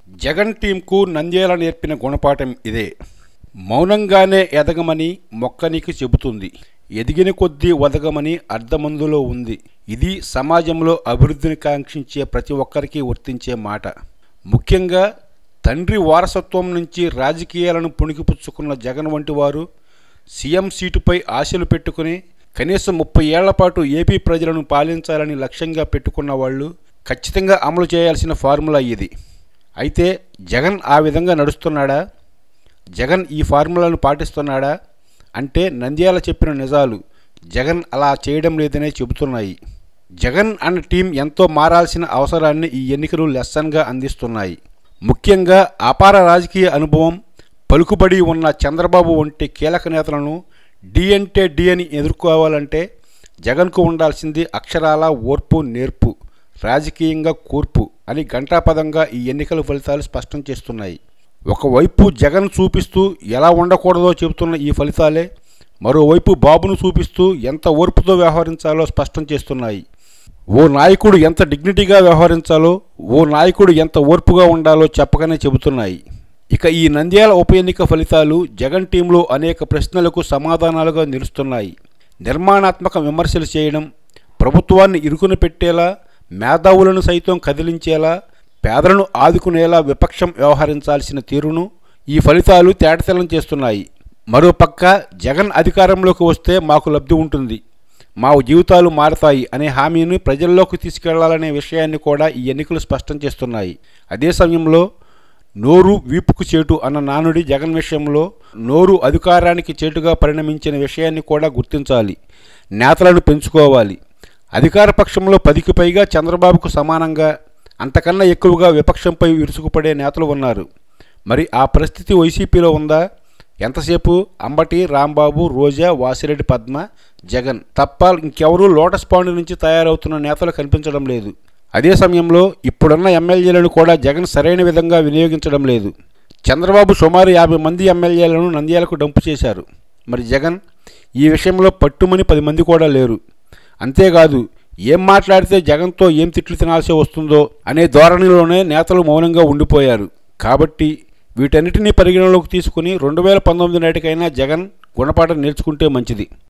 జగన్ టీంకు నంద్యాల నేర్పిన గుణపాఠం ఇదే మౌనంగానే ఎదగమని మొక్కనికి చెబుతుంది ఎదిగిన కొద్దీ వదగమని అర్ధమందులో ఉంది ఇది సమాజంలో అభివృద్ధిని కాంక్షించే ప్రతి ఒక్కరికి వర్తించే మాట ముఖ్యంగా తండ్రి వారసత్వం నుంచి రాజకీయాలను పుణికిపుచ్చుకున్న జగన్ వంటి వారు సీఎం సీటుపై ఆశలు పెట్టుకుని కనీసం ముప్పై ఏళ్ల పాటు ఏపీ ప్రజలను పాలించాలని లక్ష్యంగా పెట్టుకున్న వాళ్ళు ఖచ్చితంగా అమలు చేయాల్సిన ఫార్ములా ఇది అయితే జగన్ ఆ విధంగా నడుస్తున్నాడా జగన్ ఈ ఫార్ములాను పాటిస్తున్నాడా అంటే నంద్యాల చెప్పిన నిజాలు జగన్ అలా చేయడం లేదనే చెబుతున్నాయి జగన్ అన్న టీం ఎంతో మారాల్సిన అవసరాన్ని ఈ ఎన్నికలు లెసన్గా అందిస్తున్నాయి ముఖ్యంగా అపార రాజకీయ అనుభవం పలుకుబడి ఉన్న చంద్రబాబు వంటి కీలక నేతలను డి అంటే డి అని ఎదుర్కోవాలంటే జగన్కు ఉండాల్సింది అక్షరాల ఓర్పు నేర్పు రాజకీయంగా కూర్పు అని ఘంటాపదంగా ఈ ఎన్నికల ఫలితాలు స్పష్టం చేస్తున్నాయి ఒకవైపు జగన్ చూపిస్తూ ఎలా ఉండకూడదో చెబుతున్న ఈ ఫలితాలే మరోవైపు బాబును చూపిస్తూ ఎంత ఓర్పుతో వ్యవహరించాలో స్పష్టం చేస్తున్నాయి ఓ నాయకుడు ఎంత డిగ్నిటీగా వ్యవహరించాలో ఓ నాయకుడు ఎంత ఓర్పుగా ఉండాలో చెప్పకనే చెబుతున్నాయి ఇక ఈ నంద్యాల ఉప ఎన్నిక ఫలితాలు జగన్ టీంలో అనేక ప్రశ్నలకు సమాధానాలుగా నిలుస్తున్నాయి నిర్మాణాత్మక విమర్శలు చేయడం ప్రభుత్వాన్ని ఇరుకున పెట్టేలా మేధావులను సైతం కదిలించేలా పేదలను ఆదుకునేలా విపక్షం వ్యవహరించాల్సిన తీరును ఈ ఫలితాలు తేటతెల్లం చేస్తున్నాయి మరోపక్క జగన్ అధికారంలోకి వస్తే మాకు లబ్ధి ఉంటుంది మా జీవితాలు మారతాయి అనే హామీని ప్రజల్లోకి తీసుకెళ్లాలనే విషయాన్ని కూడా ఈ ఎన్నికలు స్పష్టం చేస్తున్నాయి అదే సమయంలో నోరు వీపుకు చేటు అన్న నానుడి జగన్ విషయంలో నోరు అధికారానికి చేటుగా పరిణమించిన విషయాన్ని కూడా గుర్తించాలి నేతలను పెంచుకోవాలి అధికార పక్షంలో పదికి పైగా చంద్రబాబుకు సమానంగా అంతకన్నా ఎక్కువగా విపక్షంపై విరుచుకుపడే నేతలు ఉన్నారు మరి ఆ పరిస్థితి వైసీపీలో ఉందా ఎంతసేపు అంబటి రాంబాబు రోజా వాసిరెడ్డి పద్మ జగన్ తప్ప ఇంకెవరూ లోటస్ పాండ్ నుంచి తయారవుతున్న నేతలు కనిపించడం లేదు అదే సమయంలో ఇప్పుడున్న ఎమ్మెల్యేలను కూడా జగన్ సరైన విధంగా వినియోగించడం లేదు చంద్రబాబు సుమారు యాభై మంది ఎమ్మెల్యేలను నంద్యాలకు డంపు చేశారు మరి జగన్ ఈ విషయంలో పట్టుమని పది మంది కూడా లేరు అంతేకాదు ఏం మాట్లాడితే జగన్తో ఏం తిట్లు తినాల్సి వస్తుందో అనే ధోరణిలోనే నేతలు మౌనంగా ఉండిపోయారు కాబట్టి వీటన్నిటినీ పరిగణలోకి తీసుకుని రెండు వేల పంతొమ్మిది నాటికైనా జగన్ గుణపాఠం నేర్చుకుంటే మంచిది